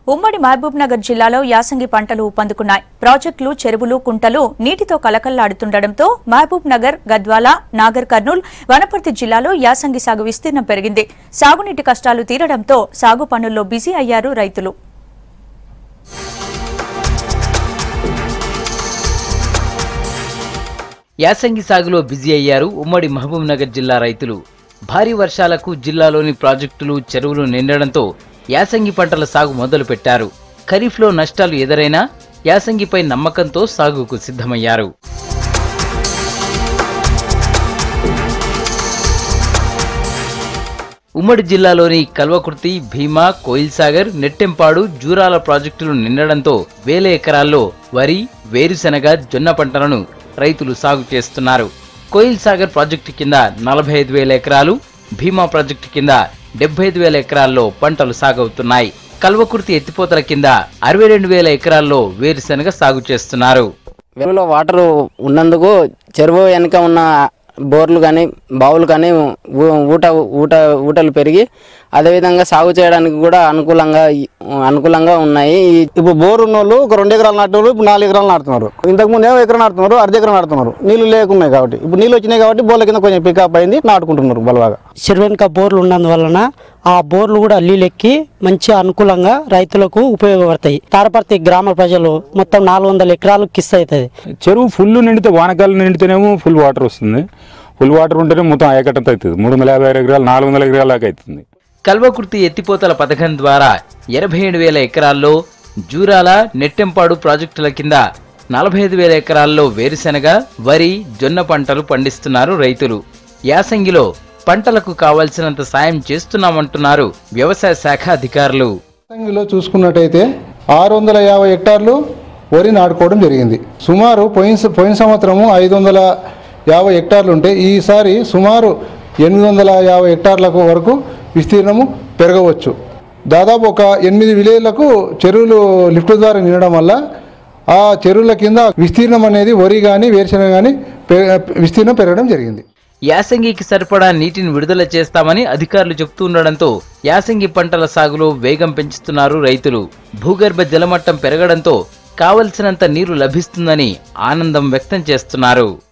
ఉమ్మడి మహబూబ్ నగర్ జిల్లాలో యాసంగి పంటలు ఊపందుకున్నాయి ప్రాజెక్టులు చెరువులు కుంటలు నీటితో కలకల్లాడుతుండటంతో మహబూబ్ నగర్ గద్వాల నాగర్ కర్నూల్ వనపర్తి జిల్లాలో యాసంగి సాగు విస్తీర్ణం పెరిగింది సాగునీటి కష్టాలు తీరడంతో సాగు పనుల్లో బిజీ అయ్యారు రైతులు యాసంగి సాగులో బిజీ అయ్యారు ఉమ్మడి మహబూబ్ నగర్ జిల్లా రైతులు భారీ వర్షాలకు జిల్లాలోని ప్రాజెక్టులు చెరువులు నిండడంతో యాసంగి పంటల సాగు మొదలుపెట్టారు ఖరీఫ్లో నష్టాలు ఎదురైనా యాసంగిపై నమ్మకంతో సాగుకు సిద్ధమయ్యారు ఉమ్మడి జిల్లాలోని కల్వకుర్తి భీమా కోయిల్సాగర్ నెట్టెంపాడు జూరాల ప్రాజెక్టులు నిండడంతో వేల ఎకరాల్లో వరి వేరుశెనగ జొన్న పంటలను రైతులు సాగు చేస్తున్నారు కోయిల్సాగర్ ప్రాజెక్టు కింద నలభై ఐదు వేల ఎకరాలు భీమా ప్రాజెక్టు కింద డెబ్బై ఐదు వేల ఎకరాల్లో పంటలు సాగవుతున్నాయి కల్వకుర్తి ఎత్తిపోతల కింద అరవై రెండు వేల ఎకరాల్లో వేరుశెనగ సాగు చేస్తున్నారు చెరువులో వాటర్ ఉన్నందుకు చెరువు వెనుక ఉన్న బోర్లు కానీ బావులు కానీ ఊ- ఊట ఊట ఊటలు పెరిగి అదేవిధంగా సాగు చేయడానికి కూడా అనుకూలంగా అనుకూలంగా ఉన్నాయి ఈ ఇప్పుడు బోర్ ఉన్న వాళ్ళు ఒక రెండు ఎకరాలు నాటున్నారు ఇప్పుడు నాలుగు ఎకరాలు నాటుతున్నారు ఇంతకు ముందు ఏమో ఎకరం నాటుతున్నారు అర్ధ ఎకరం నాటుతున్నారు నీళ్లు లేకున్నాయి కాబట్టి ఇప్పుడు నీళ్ళు వచ్చినాయి కాబట్టి బోర్ల కింద కొంచెం పికప్ అయింది నాటుకుంటున్నారు బలవాగా చెరువెనక బోర్లు ఉన్నందువలన ఆ బోర్లు కూడా నీళ్ళెక్కి మంచి అనుకూలంగా రైతులకు ఉపయోగపడతాయి తారపర్తి గ్రామ ప్రజలు మొత్తం నాలుగు వందల ఎకరాలు కిస్ అవుతుంది చెరువు ఫుల్ నిండితే వానకాలం నిండితేనేమో ఫుల్ వాటర్ వస్తుంది ఫుల్ వాటర్ ఉంటేనే మొత్తం ఆయకట్టంత అవుతుంది మూడు వందల యాభై ఆరు ఎకరాలు నాలుగు వందల ఎకరాల దాకా అవుతుంది కల్వకుర్తి ఎత్తిపోతల పథకం ద్వారా ఎనభై ఏడు వేల ఎకరాల్లో జూరాల నెట్టెంపాడు ప్రాజెక్టుల కింద నలభై ఐదు వేల ఎకరాల్లో వేరుశెనగ వరి జొన్న పంటలు పండిస్తున్నారు రైతులు యాసంగిలో పంటలకు కావాల్సినంత సాయం చేస్తున్నామంటున్నారు వ్యవసాయ శాఖ అధికారులు యాసంగిలో చూసుకున్నట్టయితే ఆరు వందల యాభై హెక్టార్లు వరి నాటుకోవడం జరిగింది సుమారు పోయిన స- పోయిన సంవత్సరము ఐదు వందల యాభై హెక్టార్లు ఉంటే ఈసారి సుమారు ఎనిమిది వందల యాభై హెక్టార్లకు వరకు విస్తీర్ణము పెరగవచ్చు దాదాపు ఒక ఎనిమిది విలేజ్లకు చెరువులు లిఫ్ట్ ద్వారా నిండడం వల్ల ఆ చెరువుల కింద విస్తీర్ణం అనేది వరి కానీ వేరుశనగ కానీ విస్తీర్ణం పెరగడం జరిగింది యాసంగికి సరిపడా నీటిని విడుదల చేస్తామని అధికారులు చెబుతుండడంతో యాసంగి పంటల సాగులో వేగం పెంచుతున్నారు రైతులు భూగర్భ జలమట్టం పెరగడంతో కావలసినంత నీరు లభిస్తుందని ఆనందం వ్యక్తం చేస్తున్నారు